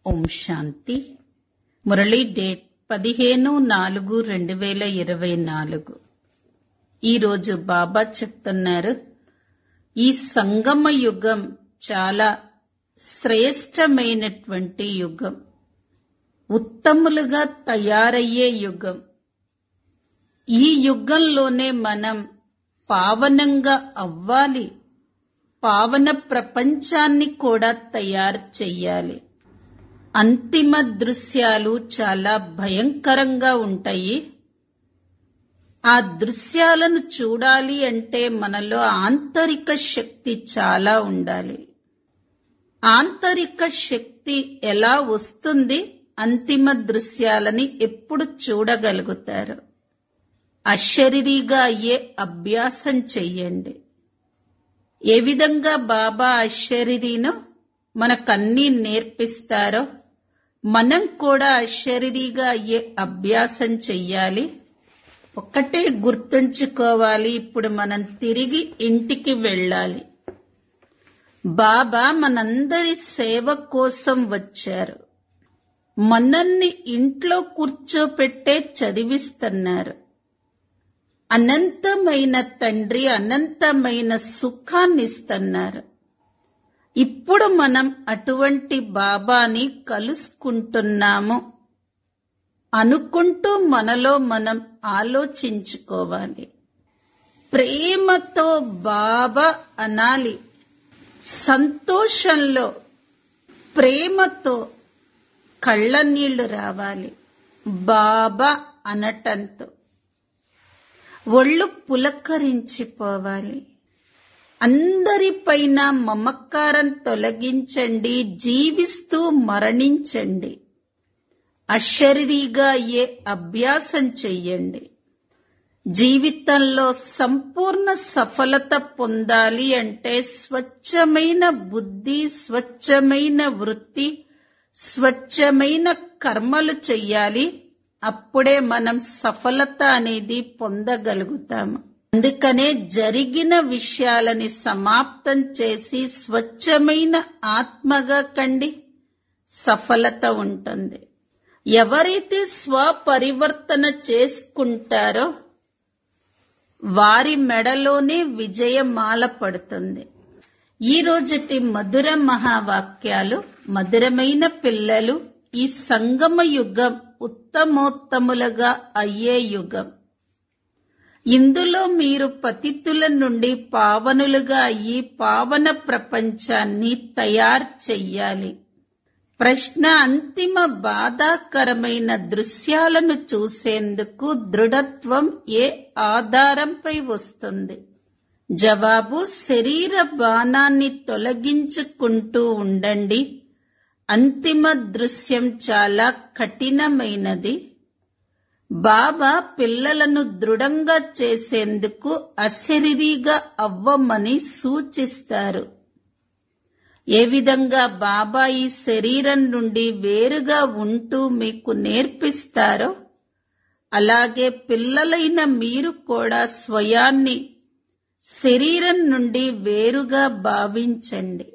ఓం శాంతి Murali date పదిహేను నాలుగు రెండు వేల ఇరవై నాలుగు ఈరోజు బాబా చెప్తున్నారు ఈ సంగమ యుగం చాలా శ్రేష్టమైనటువంటి యుగం ఉత్తములుగా తయారయ్యే యుగం ఈ యుగంలోనే మనం పావనంగా అవ్వాలి పావన ప్రపంచాన్ని కూడా తయారు చెయ్యాలి అంతిమ దృశ్యాలు చాలా భయంకరంగా ఉంటాయి ఆ దృశ్యాలను చూడాలి అంటే మనలో ఆంతరిక శక్తి చాలా ఉండాలి ఆంతరిక శక్తి ఎలా వస్తుంది అంతిమ దృశ్యాలని ఎప్పుడు చూడగలుగుతారు అశరీరిగా అయ్యే అభ్యాసం చెయ్యండి ఏ విధంగా బాబా అశరీరిను మనకన్నీ నేర్పిస్తారో మనం కూడా అశరీరిగా అయ్యే అభ్యాసం చెయ్యాలి ఒక్కటే గుర్తుంచుకోవాలి ఇప్పుడు మనం తిరిగి ఇంటికి వెళ్ళాలి బాబా మనందరి సేవ కోసం వచ్చారు మనల్ని ఇంట్లో కూర్చోపెట్టే చదివిస్తున్నారు అనంతమైన తండ్రి అనంతమైన సుఖాన్నిస్తున్నారు ఇప్పుడు మనం అటువంటి బాబాని కలుసుకుంటున్నాము అనుకుంటూ మనలో మనం ఆలోచించుకోవాలి ప్రేమతో బాబా అనాలి సంతోషంలో ప్రేమతో కళ్ళ నీళ్లు రావాలి బాబా అనటంతో ఒళ్ళు పులకరించిపోవాలి అందరిపైన మమకారం తొలగించండి జీవిస్తూ మరణించండి అశరీరిగా అయ్యే అభ్యాసం చెయ్యండి జీవితంలో సంపూర్ణ సఫలత పొందాలి అంటే స్వచ్ఛమైన బుద్ధి స్వచ్ఛమైన వృత్తి స్వచ్ఛమైన కర్మలు చెయ్యాలి అప్పుడే మనం సఫలత అనేది పొందగలుగుతాము అందుకనే జరిగిన విషయాలని సమాప్తం చేసి స్వచ్ఛమైన ఆత్మగా కండి సఫలత ఉంటుంది ఎవరైతే స్వపరివర్తన చేసుకుంటారో వారి మెడలోనే విజయమాల పడుతుంది ఈ రోజుటి మధుర మహావాక్యాలు మధురమైన పిల్లలు ఈ సంగమ యుగం ఉత్తమోత్తములుగా అయ్యే యుగం ఇందులో మీరు పతితుల నుండి పావనులుగా అయ్యి పావన ప్రపంచాన్ని తయారు చెయ్యాలి ప్రశ్న అంతిమ బాధాకరమైన దృశ్యాలను చూసేందుకు దృఢత్వం ఏ ఆధారంపై వస్తుంది జవాబు శరీర బాణాన్ని తొలగించుకుంటూ ఉండండి అంతిమ దృశ్యం చాలా కఠినమైనది బాబా పిల్లలను దృఢంగా చేసేందుకు అశరీరిగా అవ్వమని సూచిస్తారు ఏ విధంగా బాబా ఈ శరీరం నుండి వేరుగా ఉంటూ మీకు నేర్పిస్తారో అలాగే పిల్లలైన మీరు కూడా స్వయాన్ని శరీరం నుండి వేరుగా భావించండి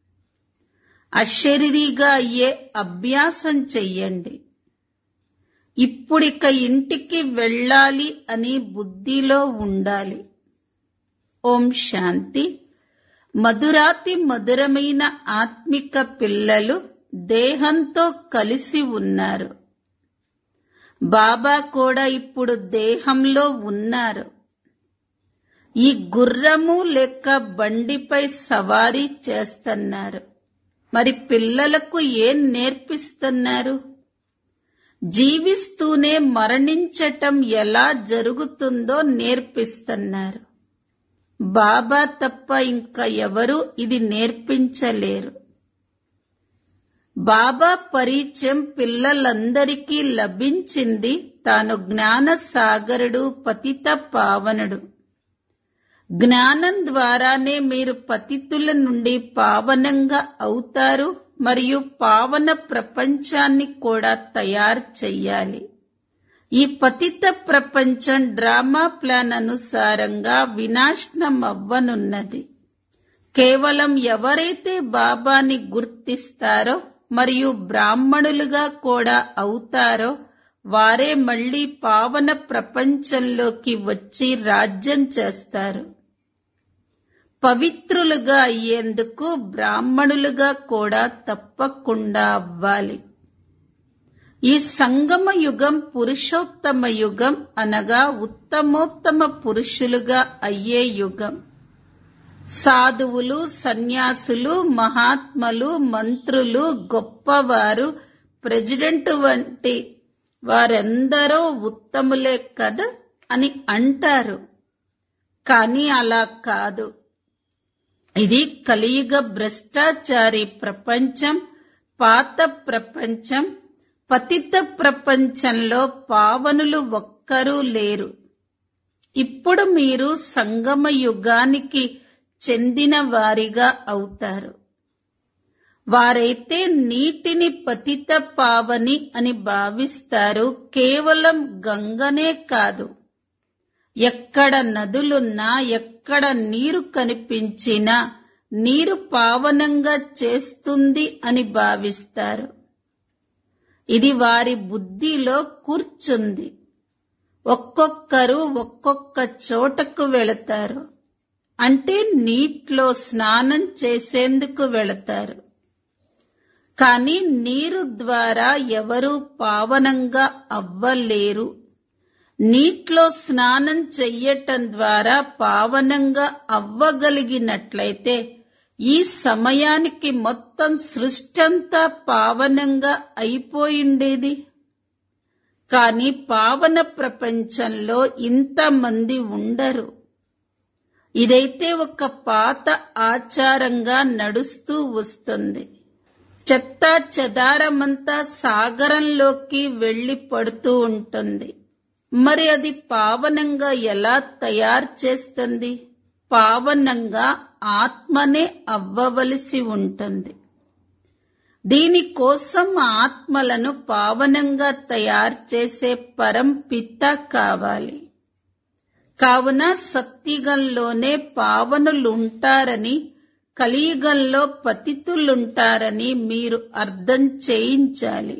అశరీరిగా అయ్యే అభ్యాసం చెయ్యండి ఇప్పుడిక ఇంటికి వెళ్ళాలి అని బుద్ధిలో ఉండాలి ఓం శాంతి మధురాతి మధురమైన ఆత్మిక పిల్లలు దేహంతో కలిసి ఉన్నారు బాబా కూడా ఇప్పుడు దేహంలో ఉన్నారు ఈ గుర్రము లేక బండిపై సవారీ చేస్తున్నారు మరి పిల్లలకు ఏం నేర్పిస్తున్నారు జీవిస్తూనే మరణించటం ఎలా జరుగుతుందో నేర్పిస్తున్నారు బాబా తప్ప ఇంకా ఎవరు ఇది నేర్పించలేరు బాబా పరిచయం పిల్లలందరికీ లభించింది తాను జ్ఞాన సాగరుడు పతిత పావనుడు జ్ఞానం ద్వారానే మీరు పతితుల నుండి పావనంగా అవుతారు మరియు పావన ప్రపంచాన్ని కూడా తయారు చెయ్యాలి ఈ పతిత ప్రపంచం డ్రామా ప్లాన్ అనుసారంగా వినాశనం అవ్వనున్నది కేవలం ఎవరైతే బాబాని గుర్తిస్తారో మరియు బ్రాహ్మణులుగా కూడా అవుతారో వారే మళ్ళీ పావన ప్రపంచంలోకి వచ్చి రాజ్యం చేస్తారు పవిత్రులుగా అయ్యేందుకు బ్రాహ్మణులుగా కూడా తప్పకుండా అవ్వాలి ఈ సంగమ యుగం పురుషోత్తమ యుగం అనగా ఉత్తమోత్తమ పురుషులుగా అయ్యే యుగం సాధువులు సన్యాసులు మహాత్మలు మంత్రులు గొప్పవారు ప్రెసిడెంట్ వంటి వారెందరో ఉత్తములే కదా అని అంటారు కానీ అలా కాదు ఇది కలియుగ భ్రష్టాచారి ప్రపంచం పాత ప్రపంచం పతిత ప్రపంచంలో పావనులు ఒక్కరూ లేరు ఇప్పుడు మీరు సంగమ యుగానికి చెందిన వారిగా అవుతారు వారైతే నీటిని పతిత పావని అని భావిస్తారు కేవలం గంగనే కాదు ఎక్కడ నదులున్నా ఎక్కడ నీరు కనిపించినా నీరు పావనంగా చేస్తుంది అని భావిస్తారు ఇది వారి బుద్ధిలో కూర్చుంది ఒక్కొక్కరు ఒక్కొక్క చోటకు వెళతారు అంటే నీటిలో స్నానం చేసేందుకు వెళతారు కానీ నీరు ద్వారా ఎవరూ పావనంగా అవ్వలేరు నీటిలో స్నానం చెయ్యటం ద్వారా పావనంగా అవ్వగలిగినట్లయితే ఈ సమయానికి మొత్తం సృష్టంతా పావనంగా అయిపోయిండేది కాని పావన ప్రపంచంలో ఇంతమంది ఉండరు ఇదైతే ఒక పాత ఆచారంగా నడుస్తూ వస్తుంది చెత్త చెదారమంతా సాగరంలోకి వెళ్లి పడుతూ ఉంటుంది మరి అది పావనంగా ఎలా తయారు చేస్తుంది పావనంగా ఆత్మనే అవ్వవలసి ఉంటుంది దీనికోసం ఆత్మలను పావనంగా తయారు చేసే పరంపిత కావాలి కావున సత్యుగంలోనే పావనులుంటారని కలియుగంలో పతితులుంటారని మీరు అర్థం చేయించాలి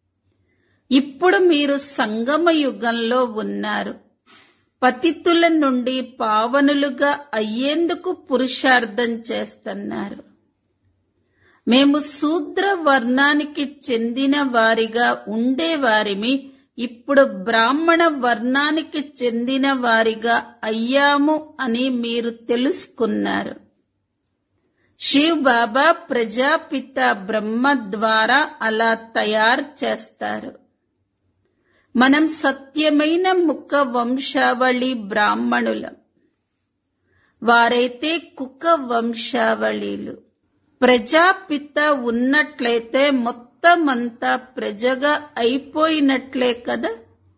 ఇప్పుడు మీరు సంగమ యుగంలో ఉన్నారు పతితుల నుండి పావనులుగా అయ్యేందుకు పురుషార్థం చేస్తున్నారు మేము శూద్ర వర్ణానికి చెందిన వారిగా ఉండేవారిమి ఇప్పుడు బ్రాహ్మణ వర్ణానికి చెందిన వారిగా అయ్యాము అని మీరు తెలుసుకున్నారు శివ్ బాబా ప్రజాపిత బ్రహ్మ ద్వారా అలా తయారు చేస్తారు మనం సత్యమైన ముఖ వంశావళి బ్రాహ్మణులం వారైతే కుక వంశావళిలు ప్రజాపిత ఉన్నట్లయితే మొత్తం అంతా ప్రజగా అయిపోయినట్లే కదా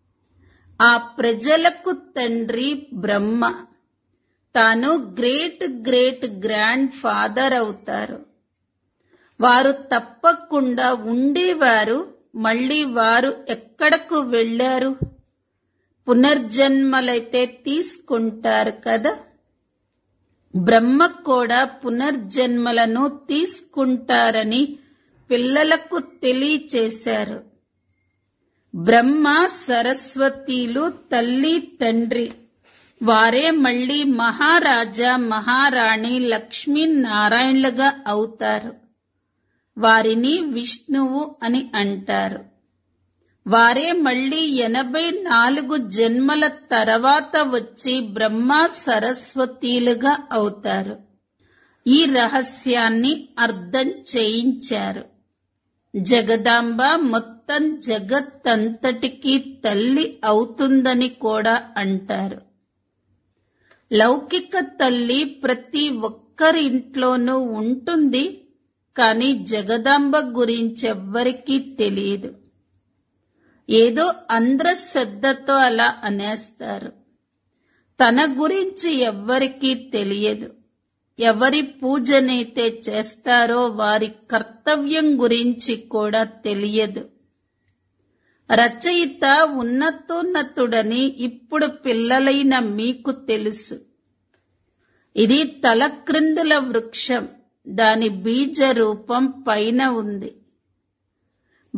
ఆ ప్రజలకు తండ్రి బ్రహ్మ తాను గ్రేట్ గ్రేట్ గ్రాండ్ ఫాదర్ అవుతారు వారు తప్పకుండా ఉండేవారు మళ్ళీ వారు ఎక్కడకు వెళ్లారు పునర్జన్మలైతే తీసుకుంటారు కదా బ్రహ్మ కూడా పునర్జన్మలను తీసుకుంటారని పిల్లలకు తెలియచేశారు బ్రహ్మ సరస్వతీలు తల్లి తండ్రి వారే మళ్ళీ మహారాజా మహారాణి లక్ష్మీనారాయణలుగా అవుతారు వారిని విష్ణువు అని అంటారు వారే మళ్ళీ ఎనభై నాలుగు జన్మల తర్వాత వచ్చి బ్రహ్మ సరస్వతీలుగా అవుతారు ఈ రహస్యాన్ని అర్థం చేయించారు జగదాంబ మొత్తం జగత్తంతటికి తల్లి అవుతుందని కూడా అంటారు లౌకిక తల్లి ప్రతి ఒక్కరి ఇంట్లోనూ ఉంటుంది కానీ జగదాంబ గురించెవ్వరికీ తెలియదు ఏదో అంధ్రశ్రద్ధతో అలా అనేస్తారు తన గురించి ఎవ్వరికీ తెలియదు ఎవరి పూజనైతే చేస్తారో వారి కర్తవ్యం గురించి కూడా తెలియదు రచయిత ఉన్నతోన్నతుడని ఇప్పుడు పిల్లలైన మీకు తెలుసు ఇది తలక్రిందుల వృక్షం దాని బీజ రూపం పైన ఉంది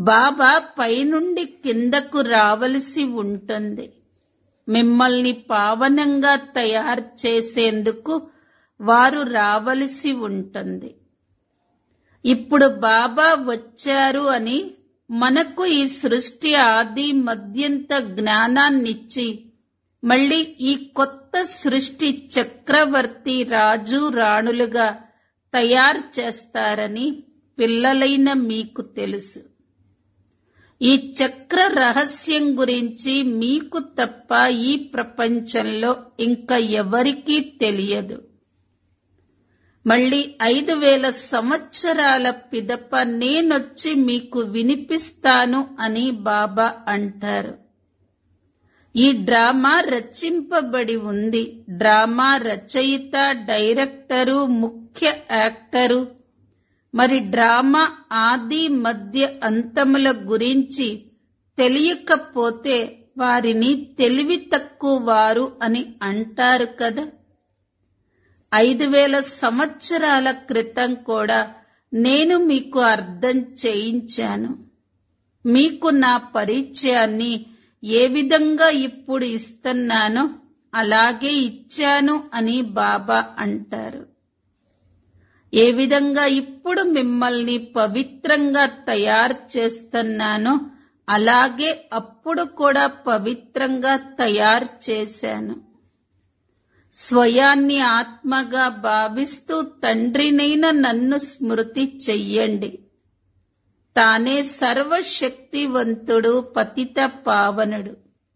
బాబా పైనుండి కిందకు రావలసి ఉంటుంది మిమ్మల్ని పావనంగా తయారు చేసేందుకు వారు రావలసి ఉంటుంది ఇప్పుడు బాబా వచ్చారు అని మనకు ఈ సృష్టి ఆది మధ్యంత జ్ఞానాన్నిచ్చి మళ్ళీ ఈ కొత్త సృష్టి చక్రవర్తి రాజు రాణులుగా తయారు చేస్తారని పిల్లలైన మీకు తెలుసు ఈ చక్ర రహస్యం గురించి మీకు తప్ప ఈ ప్రపంచంలో ఇంకా ఎవరికీ తెలియదు మళ్ళీ ఐదు వేల సంవత్సరాల పిదప నేనొచ్చి మీకు వినిపిస్తాను అని బాబా అంటారు ఈ డ్రామా రచింపబడి ఉంది డ్రామా రచయిత డైరెక్టరు ముఖ్య యాక్టరు మరి డ్రామా ఆది మధ్య అంతముల గురించి తెలియకపోతే వారిని తెలివి తక్కువ వారు అని అంటారు కదా ఐదు వేల సంవత్సరాల క్రితం కూడా నేను మీకు అర్థం చేయించాను మీకు నా పరిచయాన్ని ఏ విధంగా ఇప్పుడు ఇస్తున్నానో అలాగే ఇచ్చాను అని బాబా అంటారు ఏ విధంగా ఇప్పుడు మిమ్మల్ని పవిత్రంగా తయారు చేస్తున్నానో అలాగే అప్పుడు కూడా పవిత్రంగా తయారు చేశాను స్వయాన్ని ఆత్మగా భావిస్తూ తండ్రినైన నన్ను స్మృతి చెయ్యండి తానే సర్వశక్తివంతుడు పతిత పావనుడు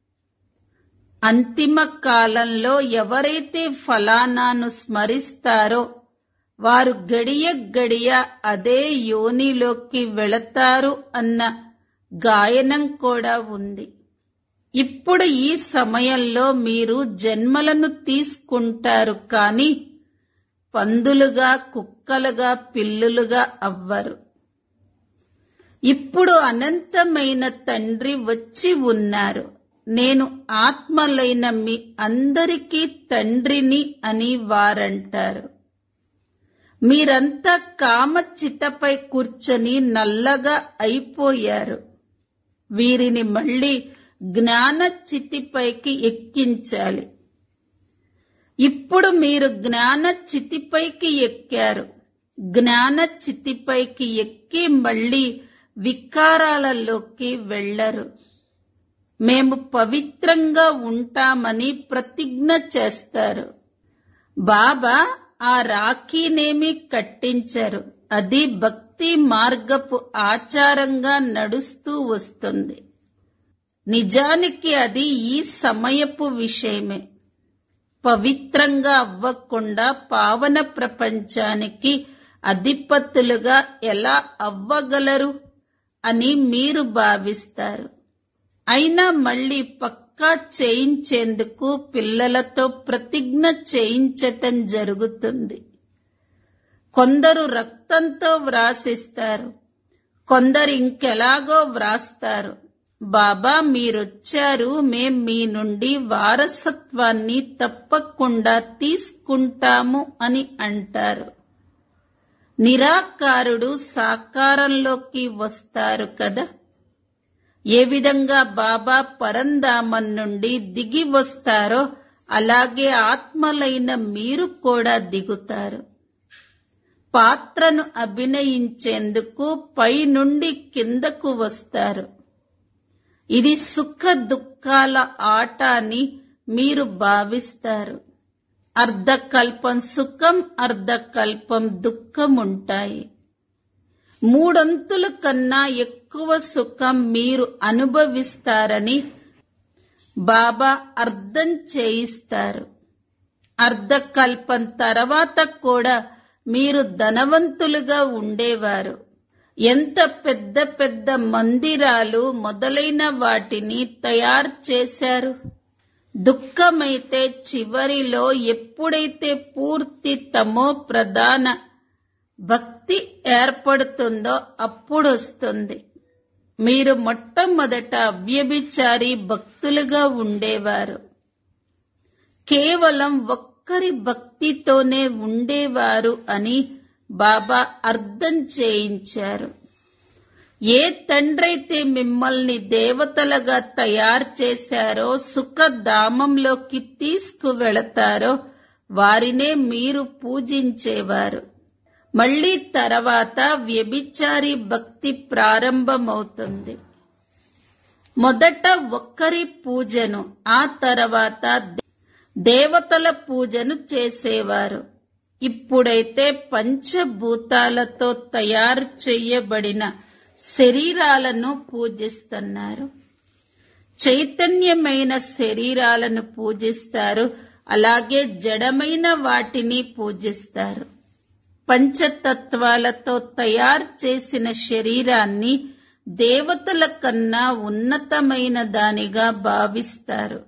అంతిమ కాలంలో ఎవరైతే ఫలానాను స్మరిస్తారో వారు గడియ గడియ అదే యోనిలోకి వెళతారు అన్న గాయనం కూడా ఉంది ఇప్పుడు ఈ సమయంలో మీరు జన్మలను తీసుకుంటారు కానీ పందులుగా కుక్కలుగా పిల్లులుగా అవ్వరు ఇప్పుడు అనంతమైన తండ్రి వచ్చి ఉన్నారు నేను ఆత్మలైన మీ అందరికీ తండ్రిని అని వారంటారు మీరంతా కామచితపై కూర్చొని నల్లగా అయిపోయారు వీరిని మళ్ళీ జ్ఞాన చితిపైకి ఎక్కించాలి ఇప్పుడు మీరు జ్ఞాన చితిపైకి ఎక్కారు జ్ఞాన చితిపైకి ఎక్కి మళ్ళీ వికారాలలోకి వెళ్లరు మేము పవిత్రంగా ఉంటామని ప్రతిజ్ఞ చేస్తారు బాబా ఆ రాఖీనేమి కట్టించరు అది భక్తి మార్గపు ఆచారంగా నడుస్తూ వస్తుంది నిజానికి అది ఈ సమయపు విషయమే పవిత్రంగా అవ్వకుండా పావన ప్రపంచానికి అధిపతులుగా ఎలా అవ్వగలరు అని మీరు భావిస్తారు అయినా మళ్ళీ పక్కా చేయించేందుకు పిల్లలతో ప్రతిజ్ఞ చేయించటం జరుగుతుంది కొందరు రక్తంతో వ్రాసిస్తారు కొందరు ఇంకెలాగో వ్రాస్తారు బాబా మీరొచ్చారు మేం మీ నుండి వారసత్వాన్ని తప్పకుండా తీసుకుంటాము అని అంటారు నిరాకారుడు సాకారంలోకి వస్తారు కదా ఏ విధంగా బాబా పరంధామం నుండి దిగి వస్తారో అలాగే ఆత్మలైన మీరు కూడా దిగుతారు పాత్రను అభినయించేందుకు పై నుండి కిందకు వస్తారు ఇది సుఖ దుఃఖాల ఆట అని మీరు భావిస్తారు అర్ధకల్పం సుఖం అర్ధకల్పం దుఃఖం ఉంటాయి మూడొంతుల కన్నా ఎక్కువ సుఖం మీరు అనుభవిస్తారని బాబా అర్థం చేయిస్తారు అర్ధకల్పం తర్వాత కూడా మీరు ధనవంతులుగా ఉండేవారు ఎంత పెద్ద పెద్ద మందిరాలు మొదలైన వాటిని తయారు చేశారు దుఃఖమైతే చివరిలో ఎప్పుడైతే పూర్తి తమో ప్రధాన భక్తి ఏర్పడుతుందో అప్పుడు వస్తుంది మీరు మొట్టమొదట అవ్యభిచారి భక్తులుగా ఉండేవారు కేవలం ఒక్కరి భక్తితోనే ఉండేవారు అని బాబా అర్థం చేయించారు ఏ తండ్రైతే మిమ్మల్ని దేవతలుగా తయారు చేశారో సుఖధామంలోకి తీసుకువెళతారో వారినే మీరు పూజించేవారు మళ్ళీ తర్వాత వ్యభిచారి భక్తి ప్రారంభమవుతుంది మొదట ఒక్కరి పూజను ఆ తర్వాత దేవతల పూజను చేసేవారు ఇప్పుడైతే పంచభూతాలతో తయారు చేయబడిన శరీరాలను పూజిస్తున్నారు చైతన్యమైన శరీరాలను పూజిస్తారు అలాగే జడమైన వాటిని పూజిస్తారు పంచతత్వాలతో తయారు చేసిన శరీరాన్ని దేవతల కన్నా ఉన్నతమైన దానిగా భావిస్తారు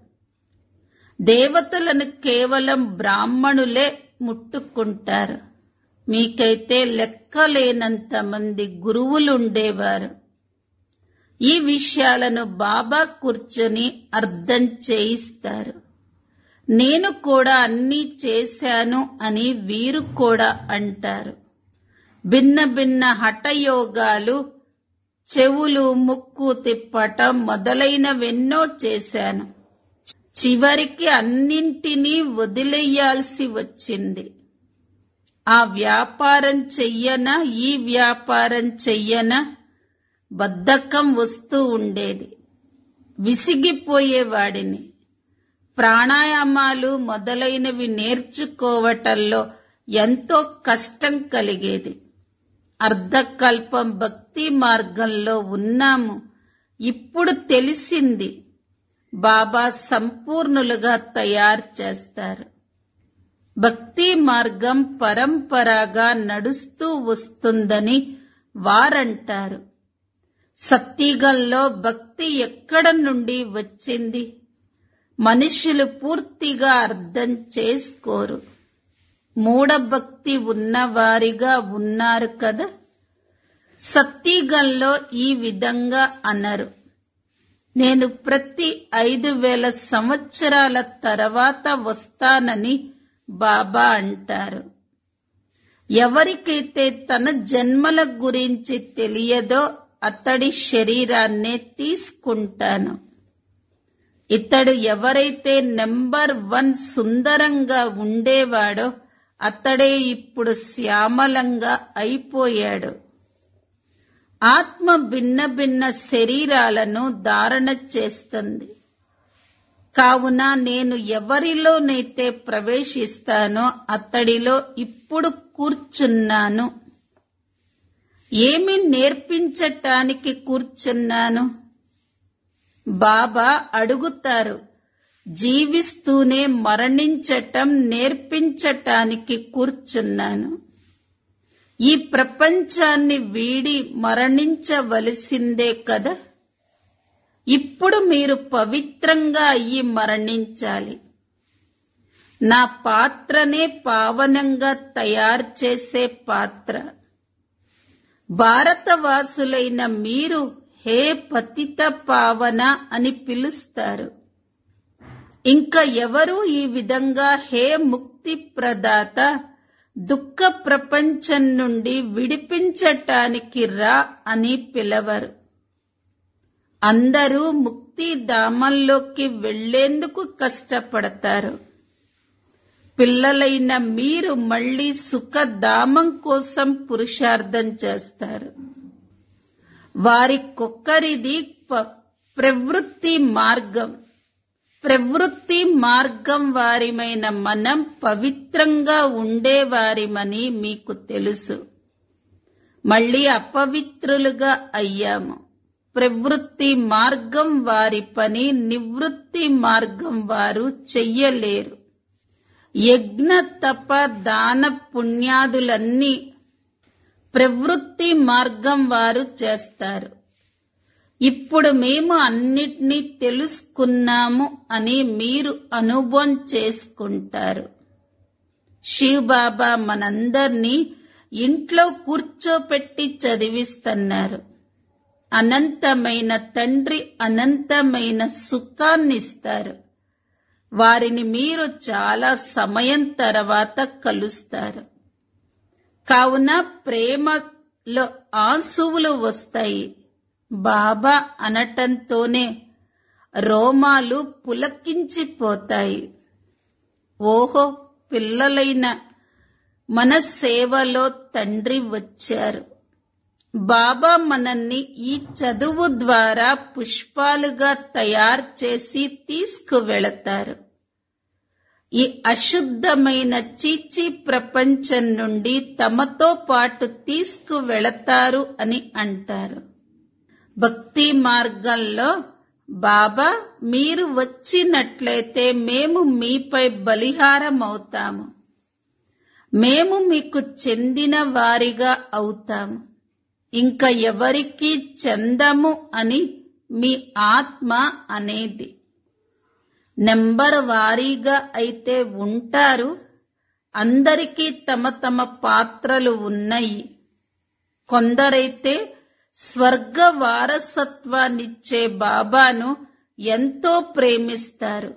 దేవతలను కేవలం బ్రాహ్మణులే ముట్టుకుంటారు మీకైతే లెక్కలేనంత మంది గురువులుండేవారు ఈ విషయాలను బాబా కూర్చొని అర్థం చేయిస్తారు నేను కూడా అన్నీ చేశాను అని వీరు కూడా అంటారు భిన్న భిన్న హఠయోగాలు చెవులు ముక్కు తిప్పటం మొదలైనవెన్నో చేశాను చివరికి అన్నింటినీ వదిలేయాల్సి వచ్చింది ఆ వ్యాపారం చెయ్యనా ఈ వ్యాపారం చెయ్యనా బద్ధకం వస్తూ ఉండేది విసిగిపోయేవాడిని ప్రాణాయామాలు మొదలైనవి నేర్చుకోవటంలో ఎంతో కష్టం కలిగేది అర్ధకల్పం భక్తి మార్గంలో ఉన్నాము ఇప్పుడు తెలిసింది బాబా సంపూర్ణులుగా తయారు చేస్తారు భక్తి మార్గం పరంపరగా నడుస్తూ వస్తుందని వారంటారు సత్తిగంలో భక్తి ఎక్కడ నుండి వచ్చింది మనుషులు పూర్తిగా అర్థం చేసుకోరు మూఢభక్తి ఉన్నవారిగా ఉన్నారు కదా సత్తిగంలో ఈ విధంగా అనరు నేను ప్రతి ఐదు వేల సంవత్సరాల తర్వాత వస్తానని బాబా అంటారు ఎవరికైతే తన జన్మల గురించి తెలియదో అతడి శరీరాన్నే తీసుకుంటాను ఇతడు ఎవరైతే నెంబర్ వన్ సుందరంగా ఉండేవాడో అతడే ఇప్పుడు శ్యామలంగా అయిపోయాడు ఆత్మ భిన్న భిన్న శరీరాలను ధారణ చేస్తుంది కావున నేను ఎవరిలోనైతే ప్రవేశిస్తానో అతడిలో ఇప్పుడు కూర్చున్నాను ఏమి నేర్పించటానికి కూర్చున్నాను బాబా అడుగుతారు జీవిస్తూనే మరణించటం నేర్పించటానికి కూర్చున్నాను ఈ ప్రపంచాన్ని వీడి మరణించవలసిందే కదా ఇప్పుడు మీరు పవిత్రంగా అయ్యి మరణించాలి నా పాత్రనే పావనంగా తయారు చేసే పాత్ర భారతవాసులైన మీరు హే పతిత పావన అని పిలుస్తారు ఇంకా ఎవరు ఈ విధంగా హే ముక్తి ప్రదాత దుఃఖ ప్రపంచం నుండి విడిపించటానికి రా అని పిలవరు అందరూ ముక్తి ధామంలోకి వెళ్లేందుకు కష్టపడతారు పిల్లలైన మీరు మళ్ళీ సుఖధామం కోసం పురుషార్థం చేస్తారు వారికొక్కరిది ప- ప్రవృత్తి మార్గం ప్రవృత్తి మార్గం వారిమైన మనం పవిత్రంగా ఉండేవారిమని మీకు తెలుసు మళ్ళీ అపవిత్రులుగా అయ్యాము ప్రవృత్తి మార్గం వారి పని నివృత్తి మార్గం వారు చెయ్యలేరు యజ్ఞ తప దాన పుణ్యాదులన్నీ ప్రవృత్తి మార్గం వారు చేస్తారు ఇప్పుడు మేము అన్నిటినీ తెలుసుకున్నాము అని మీరు అనుభవం చేసుకుంటారు శివ్ బాబా మనందర్నీ ఇంట్లో కూర్చోపెట్టి చదివిస్తున్నారు అనంతమైన తండ్రి అనంతమైన సుఖాన్నిస్తారు వారిని మీరు చాలా సమయం తర్వాత కలుస్తారు కావున ప్రేమ లో ఆంసువులు వస్తాయి బాబా అనటంతోనే రోమాలు పులకించిపోతాయి ఓహో పిల్లలైన మన సేవలో తండ్రి వచ్చారు బాబా మనల్ని ఈ చదువు ద్వారా పుష్పాలుగా తయారు చేసి తీసుకువెళతారు ఈ అశుద్ధమైన చీచి ప్రపంచం నుండి తమతో పాటు తీసుకువెళతారు అని అంటారు భక్తి మార్గంలో బాబా మీరు వచ్చినట్లయితే మేము మీపై బలిహారమవుతాము మేము మీకు చెందిన వారిగా అవుతాము ఇంకా ఎవరికి చెందము అని మీ ఆత్మ అనేది నెంబర్ వారీగా అయితే ఉంటారు అందరికీ తమ తమ పాత్రలు ఉన్నాయి కొందరైతే స్వర్గ వారసత్వాన్నిచ్చే బాబాను ఎంతో ప్రేమిస్తారు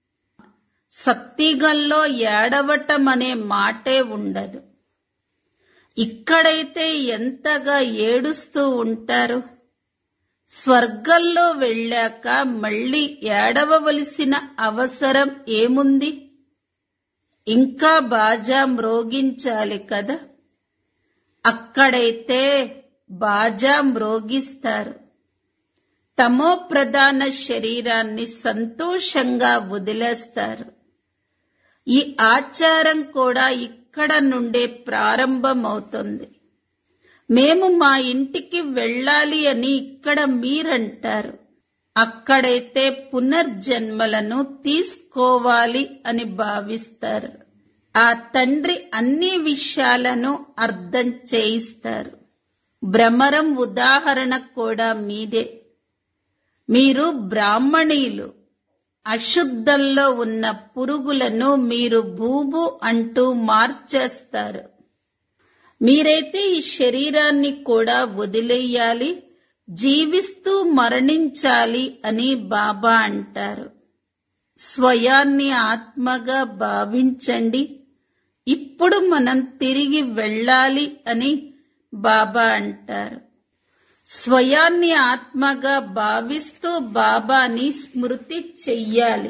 సత్తిగల్లో ఏడవటం అనే మాటే ఉండదు ఇక్కడైతే ఎంతగా ఏడుస్తూ ఉంటారు స్వర్గంలో వెళ్ళాక మళ్ళీ ఏడవవలసిన అవసరం ఏముంది ఇంకా బాజా మ్రోగించాలి కదా అక్కడైతే బాజా మ్రోగిస్తారు తమో ప్రధాన శరీరాన్ని సంతోషంగా వదిలేస్తారు ఈ ఆచారం కూడా ఇక్కడ నుండే ప్రారంభమవుతుంది మేము మా ఇంటికి వెళ్ళాలి అని ఇక్కడ మీరంటారు అక్కడైతే పునర్జన్మలను తీసుకోవాలి అని భావిస్తారు ఆ తండ్రి అన్ని విషయాలను అర్థం చేయిస్తారు భ్రమరం ఉదాహరణ కూడా మీదే మీరు బ్రాహ్మణీయులు అశుద్ధంలో ఉన్న పురుగులను మీరు భూభు అంటూ మార్చేస్తారు మీరైతే ఈ శరీరాన్ని కూడా వదిలేయాలి జీవిస్తూ మరణించాలి అని బాబా అంటారు స్వయాన్ని ఆత్మగా భావించండి ఇప్పుడు మనం తిరిగి వెళ్ళాలి అని బాబా అంటారు స్వయాన్ని ఆత్మగా భావిస్తూ బాబాని స్మృతి చెయ్యాలి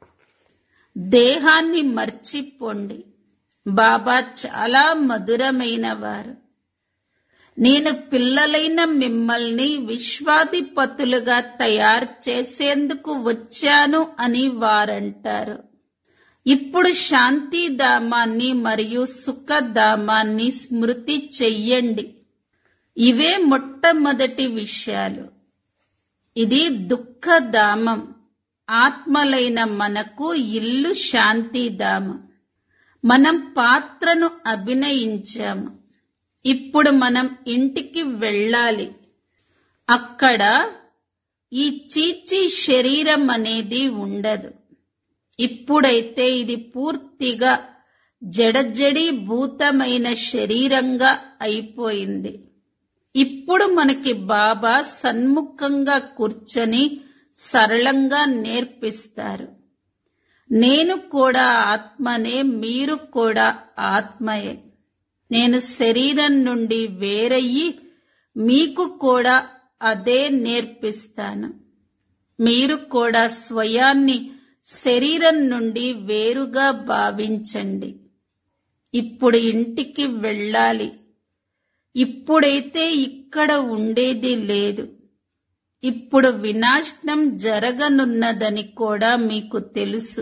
దేహాన్ని మర్చిపోండి బాబా చాలా మధురమైన వారు నేను పిల్లలైన మిమ్మల్ని విశ్వాధిపతులుగా తయారు చేసేందుకు వచ్చాను అని వారంటారు ఇప్పుడు శాంతిధామాన్ని మరియు సుఖధామాన్ని స్మృతి చెయ్యండి ఇవే మొట్టమొదటి విషయాలు ఇది దుఃఖధామం ఆత్మలైన మనకు ఇల్లు శాంతిధామం మనం పాత్రను అభినయించాము ఇప్పుడు మనం ఇంటికి వెళ్ళాలి అక్కడ ఈ చీచి శరీరం అనేది ఉండదు ఇప్పుడైతే ఇది పూర్తిగా జడజడి భూతమైన శరీరంగా అయిపోయింది ఇప్పుడు మనకి బాబా సన్ముఖంగా కూర్చొని సరళంగా నేర్పిస్తారు నేను కూడా ఆత్మనే మీరు కూడా ఆత్మయే నేను శరీరం నుండి వేరయ్యి మీకు కూడా అదే నేర్పిస్తాను మీరు కూడా స్వయాన్ని శరీరం నుండి వేరుగా భావించండి ఇప్పుడు ఇంటికి వెళ్ళాలి ఇప్పుడైతే ఇక్కడ ఉండేది లేదు ఇప్పుడు వినాశనం జరగనున్నదని కూడా మీకు తెలుసు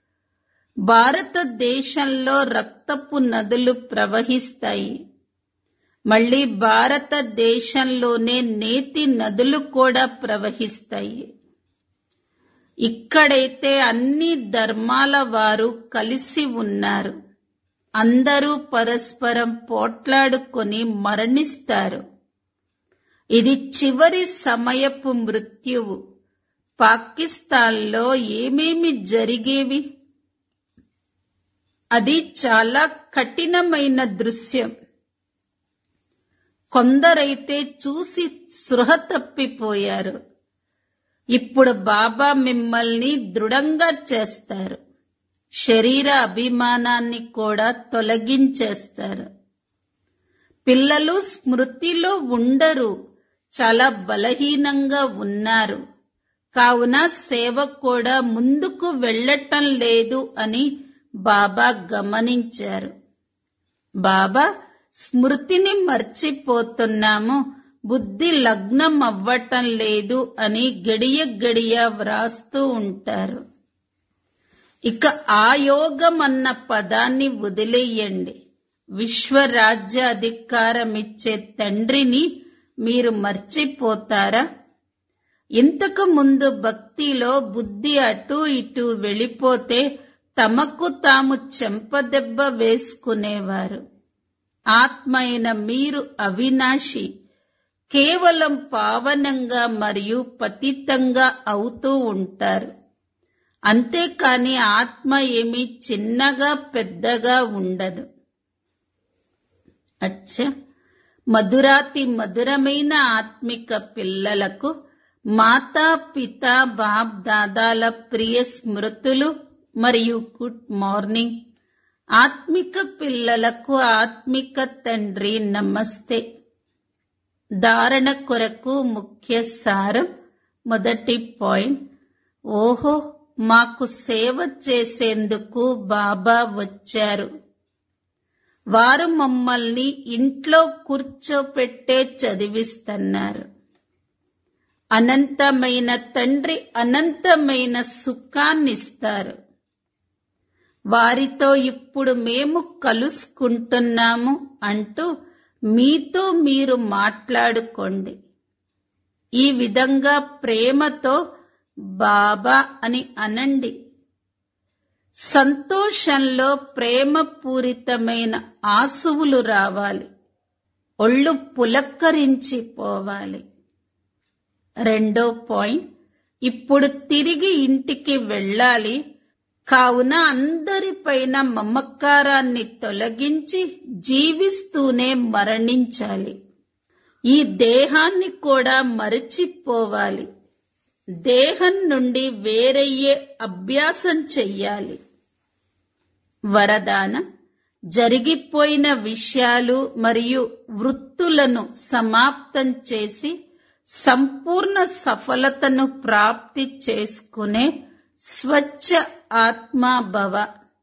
భారతదేశంలో రక్తపు నదులు ప్రవహిస్తాయి మళ్ళీ భారతదేశంలోనే నేతి నదులు కూడా ప్రవహిస్తాయి ఇక్కడైతే అన్ని ధర్మాల వారు కలిసి ఉన్నారు అందరూ పరస్పరం పోట్లాడుకొని మరణిస్తారు ఇది చివరి సమయపు మృత్యువు పాకిస్తాన్లో ఏమేమి జరిగేవి అది చాలా కఠినమైన దృశ్యం కొందరైతే చూసి సృహ తప్పిపోయారు ఇప్పుడు బాబా మిమ్మల్ని దృఢంగా చేస్తారు శరీర అభిమానాన్ని కూడా తొలగించేస్తారు పిల్లలు స్మృతిలో ఉండరు చాలా బలహీనంగా ఉన్నారు కావున సేవ కూడా ముందుకు వెళ్ళటం లేదు అని బాబా గమనించారు బాబా స్మృతిని మర్చిపోతున్నాము బుద్ధి లగ్నం అవ్వటం లేదు అని గడియ గడియ వ్రాస్తూ ఉంటారు ఇక ఆయోగం అన్న పదాన్ని వదిలేయండి విశ్వరాజ్య అధికారం ఇచ్చే తండ్రిని మీరు మర్చిపోతారా ఇంతకు ముందు భక్తిలో బుద్ధి అటు ఇటు వెళ్ళిపోతే తమకు తాము చెంపదెబ్బ వేసుకునేవారు ఆత్మ అయిన మీరు అవినాశి కేవలం పావనంగా మరియు పతితంగా అవుతూ ఉంటారు అంతేకాని ఆత్మ ఏమీ చిన్నగా పెద్దగా ఉండదు అచ్చా మధురాతి మధురమైన ఆత్మిక పిల్లలకు మాతా పిత బాప్ దాదాల ప్రియ స్మృతులు మరియు గుడ్ మార్నింగ్ ఆత్మిక పిల్లలకు ఆత్మిక తండ్రి నమస్తే ధారణ కొరకు ముఖ్య సారం మొదటి పాయింట్ ఓహో మాకు సేవ చేసేందుకు బాబా వచ్చారు వారు మమ్మల్ని ఇంట్లో కూర్చోపెట్టే చదివిస్తున్నారు అనంతమైన తండ్రి అనంతమైన సుఖాన్నిస్తారు వారితో ఇప్పుడు మేము కలుసుకుంటున్నాము అంటూ మీతో మీరు మాట్లాడుకోండి ఈ విధంగా ప్రేమతో బాబా అని అనండి సంతోషంలో ప్రేమపూరితమైన ఆసువులు రావాలి ఒళ్ళు పులక్కరించిపోవాలి రెండో పాయింట్ ఇప్పుడు తిరిగి ఇంటికి వెళ్ళాలి కావున అందరిపైన మమకారాన్ని తొలగించి జీవిస్తూనే మరణించాలి ఈ దేహాన్ని కూడా మరచిపోవాలి దేహం నుండి వేరయ్యే అభ్యాసం చెయ్యాలి వరదానం జరిగిపోయిన విషయాలు మరియు వృత్తులను సమాప్తం చేసి సంపూర్ణ సఫలతను ప్రాప్తి చేసుకునే స్వచ్ఛ ఆత్మాభవ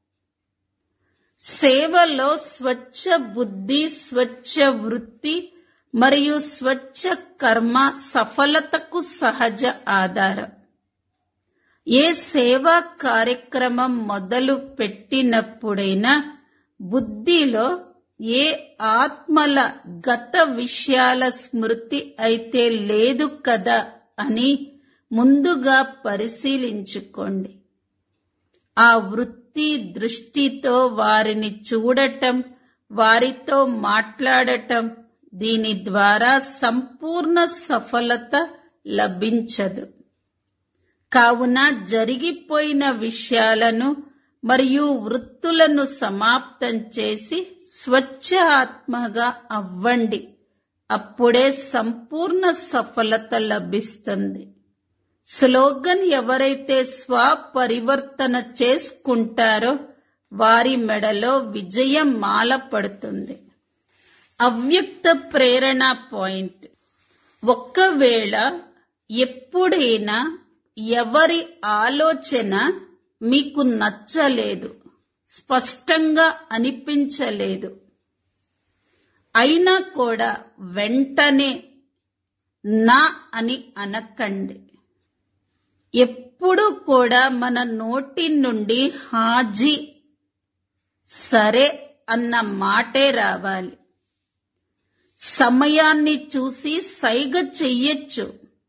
సేవలో స్వచ్ఛ బుద్ధి స్వచ్ఛ వృత్తి మరియు స్వచ్ఛ కర్మ సఫలతకు సహజ ఆధారం ఏ సేవా కార్యక్రమం మొదలు పెట్టినప్పుడైనా బుద్ధిలో ఏ ఆత్మల గత విషయాల స్మృతి అయితే లేదు కదా అని ముందుగా పరిశీలించుకోండి ఆ వృత్తి దృష్టితో వారిని చూడటం వారితో మాట్లాడటం దీని ద్వారా సంపూర్ణ సఫలత లభించదు కావున జరిగిపోయిన విషయాలను మరియు వృత్తులను సమాప్తం చేసి స్వచ్ఛ ఆత్మగా అవ్వండి అప్పుడే సంపూర్ణ సఫలత లభిస్తుంది స్లోగన్ ఎవరైతే స్వపరివర్తన చేసుకుంటారో వారి మెడలో విజయం మాల పడుతుంది అవ్యక్త ప్రేరణ పాయింట్ ఒక్కవేళ ఎప్పుడైనా ఎవరి ఆలోచన మీకు నచ్చలేదు స్పష్టంగా అనిపించలేదు అయినా కూడా వెంటనే నా అని అనకండి ఎప్పుడు కూడా మన నోటి నుండి హాజీ సరే అన్న మాటే రావాలి సమయాన్ని చూసి సైగ చెయ్యొచ్చు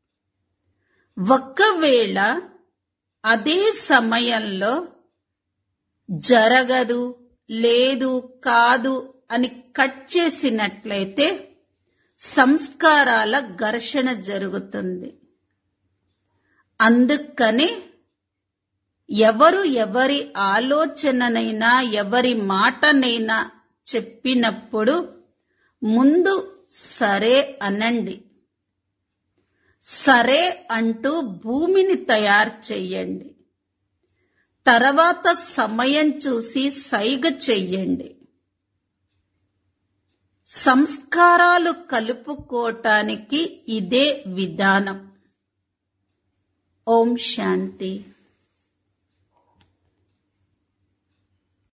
ఒక్కవేళ అదే సమయంలో జరగదు లేదు కాదు అని కట్ చేసినట్లయితే సంస్కారాల ఘర్షణ జరుగుతుంది అందుకని ఎవరు ఎవరి ఆలోచననైనా ఎవరి మాటనైనా చెప్పినప్పుడు ముందు సరే అనండి సరే అంటూ భూమిని తయారు చెయ్యండి తర్వాత సమయం చూసి సైగ చెయ్యండి సంస్కారాలు కలుపుకోటానికి ఇదే విధానం ఓం శాంతి